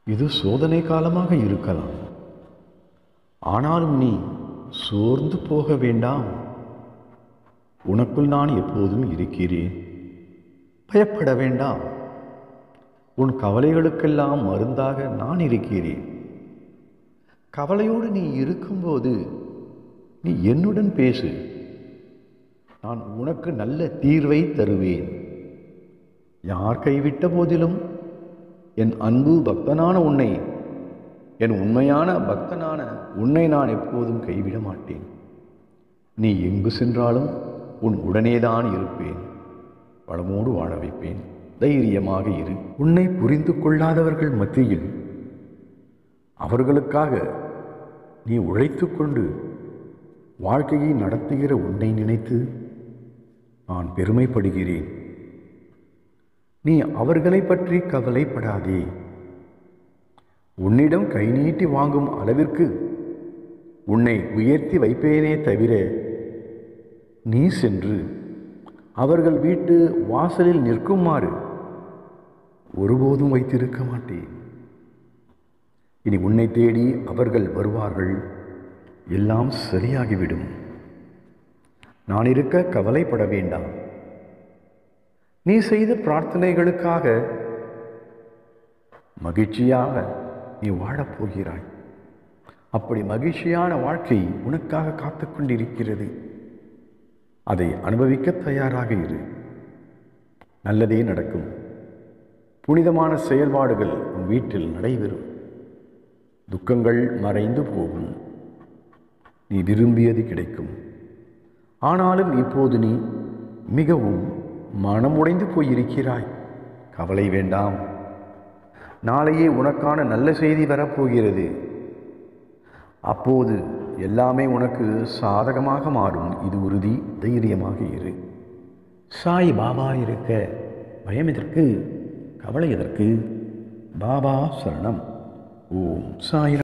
இது சோதனை காலமாக இருக்கலாம் ஆனாலும் நீ சோர்ந்து போக வேண்டாம் உனக்குள் நான் எப்போதும் இருக்கிறேன் பயப்பட வேண்டாம் உன் கவலைகளுக்கெல்லாம் மருந்தாக நான் இருக்கிறேன் கவலையோடு நீ இருக்கும்போது நீ என்னுடன் பேசு நான் உனக்கு நல்ல தீர்வை தருவேன் யார் கைவிட்ட போதிலும் என் அன்பு பக்தனான உன்னை என் உண்மையான பக்தனான உன்னை நான் எப்போதும் கைவிட மாட்டேன் நீ எங்கு சென்றாலும் உன் உடனேதான் இருப்பேன் வளமோடு வாழ வைப்பேன் தைரியமாக இரு உன்னை புரிந்து கொள்ளாதவர்கள் மத்தியில் அவர்களுக்காக நீ உழைத்து கொண்டு வாழ்க்கையை நடத்துகிற உன்னை நினைத்து நான் பெருமைப்படுகிறேன் நீ அவர்களை பற்றி கவலைப்படாதே உன்னிடம் கை நீட்டி வாங்கும் அளவிற்கு உன்னை உயர்த்தி வைப்பேனே தவிர நீ சென்று அவர்கள் வீட்டு வாசலில் நிற்குமாறு ஒருபோதும் வைத்திருக்க மாட்டேன் இனி உன்னை தேடி அவர்கள் வருவார்கள் எல்லாம் சரியாகிவிடும் நான் இருக்க கவலைப்பட வேண்டாம் நீ செய்த பிரார்த்தனைகளுக்காக மகிழ்ச்சியாக நீ வாழப் போகிறாய் அப்படி மகிழ்ச்சியான வாழ்க்கை உனக்காக காத்து கொண்டிருக்கிறது அதை அனுபவிக்க தயாராக இரு நல்லதே நடக்கும் புனிதமான செயல்பாடுகள் உன் வீட்டில் நடைபெறும் துக்கங்கள் மறைந்து போகும் நீ விரும்பியது கிடைக்கும் ஆனாலும் இப்போது நீ மிகவும் மனமுடைந்து போயிருக்கிறாய் கவலை வேண்டாம் நாளையே உனக்கான நல்ல செய்தி வரப்போகிறது அப்போது எல்லாமே உனக்கு சாதகமாக மாறும் இது உறுதி தைரியமாக இரு சாய் பாபா இருக்க பயம் எதற்கு கவலை எதற்கு பாபா சரணம் ஓம் சாய்